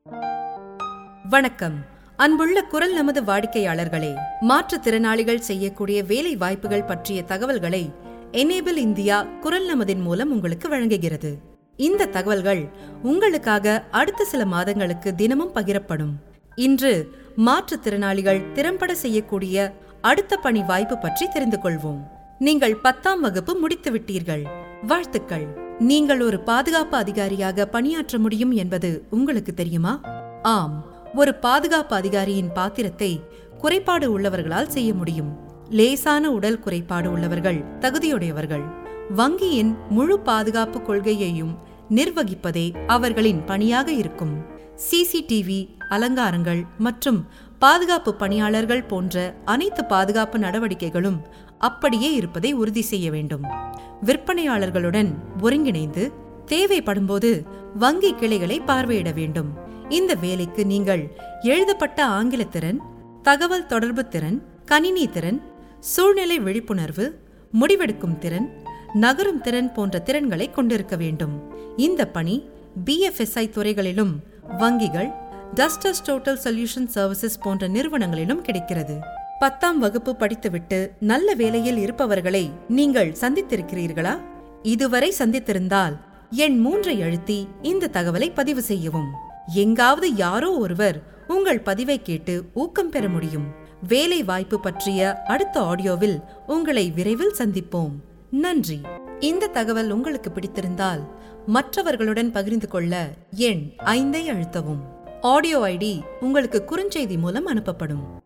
வணக்கம் அன்புள்ள குரல் நமது வாடிக்கையாளர்களே மாற்றுத்திறனாளிகள் செய்யக்கூடிய வேலை வாய்ப்புகள் பற்றிய தகவல்களை எனேபிள் இந்தியா குரல் நமதின் மூலம் உங்களுக்கு வழங்குகிறது இந்த தகவல்கள் உங்களுக்காக அடுத்த சில மாதங்களுக்கு தினமும் பகிரப்படும் இன்று மாற்றுத்திறனாளிகள் திறம்பட செய்யக்கூடிய அடுத்த பணி வாய்ப்பு பற்றி தெரிந்து கொள்வோம் நீங்கள் பத்தாம் வகுப்பு முடித்து விட்டீர்கள் வாழ்த்துக்கள் நீங்கள் ஒரு பாதுகாப்பு அதிகாரியாக பணியாற்ற முடியும் என்பது உங்களுக்கு தெரியுமா ஆம் ஒரு பாதுகாப்பு அதிகாரியின் பாத்திரத்தை குறைபாடு உள்ளவர்களால் செய்ய முடியும் லேசான உடல் குறைபாடு உள்ளவர்கள் தகுதியுடையவர்கள் வங்கியின் முழு பாதுகாப்பு கொள்கையையும் நிர்வகிப்பதே அவர்களின் பணியாக இருக்கும் சிசிடிவி அலங்காரங்கள் மற்றும் பாதுகாப்பு பணியாளர்கள் போன்ற அனைத்து பாதுகாப்பு நடவடிக்கைகளும் அப்படியே இருப்பதை உறுதி செய்ய வேண்டும் விற்பனையாளர்களுடன் ஒருங்கிணைந்து தேவைப்படும்போது வங்கி கிளைகளை பார்வையிட வேண்டும் இந்த வேலைக்கு நீங்கள் எழுதப்பட்ட ஆங்கில திறன் தகவல் தொடர்பு திறன் கணினி திறன் சூழ்நிலை விழிப்புணர்வு முடிவெடுக்கும் திறன் நகரும் திறன் போன்ற திறன்களை கொண்டிருக்க வேண்டும் இந்த பணி பிஎஃப்எஸ்ஐ துறைகளிலும் வங்கிகள் டஸ்டர்ஸ் டோட்டல் சொல்யூஷன் சர்வீசஸ் போன்ற நிறுவனங்களிலும் கிடைக்கிறது பத்தாம் வகுப்பு படித்துவிட்டு நல்ல வேலையில் இருப்பவர்களை நீங்கள் சந்தித்திருக்கிறீர்களா இதுவரை சந்தித்திருந்தால் எண் மூன்றை அழுத்தி இந்த தகவலை பதிவு செய்யவும் எங்காவது யாரோ ஒருவர் உங்கள் பதிவை கேட்டு ஊக்கம் பெற முடியும் வேலை வாய்ப்பு பற்றிய அடுத்த ஆடியோவில் உங்களை விரைவில் சந்திப்போம் நன்றி இந்த தகவல் உங்களுக்கு பிடித்திருந்தால் மற்றவர்களுடன் பகிர்ந்து கொள்ள எண் ஐந்தை அழுத்தவும் ஆடியோ ஐடி உங்களுக்கு குறுஞ்செய்தி மூலம் அனுப்பப்படும்